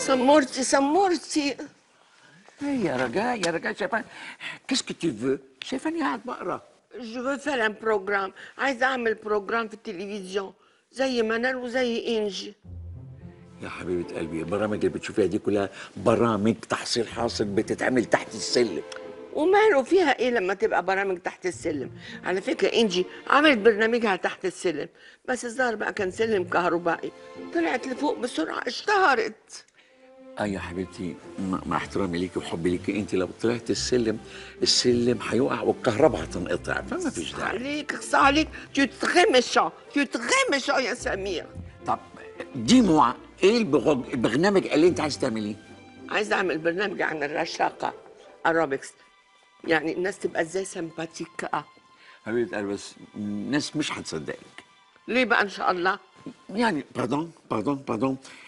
سمورتي سمورتي إيه يا رجاء يا رجاء شايفان كيسكو تي فو شايفاني قاعد بقرا جو فو فير ان بروجرام عايزه اعمل بروجرام في التلفزيون زي منال وزي انجي يا حبيبة قلبي البرامج اللي بتشوفيها دي كلها برامج تحصيل حاصل بتتعمل تحت السلم وماله فيها ايه لما تبقى برامج تحت السلم على فكره انجي عملت برنامجها تحت السلم بس الظاهر بقى كان سلم كهربائي طلعت لفوق بسرعه اشتهرت اه يا حبيبتي مع مع احترامي ليكي وحبي ليكي انت لو طلعت السلم السلم هيقع والكهرباء هتنقطع فما فيش داعي عليك اخص عليك tu es très méchant tu es très méchant يا سمير طب دي موا ايه البغ- البرنامج اللي انت عايز تعمليه؟ عايزه اعمل برنامج عن الرشاقه اروبكس يعني الناس تبقى ازاي سمباتيك حبيبة قلبي بس الناس مش هتصدقك ليه بقى ان شاء الله يعني باردون باردون باردون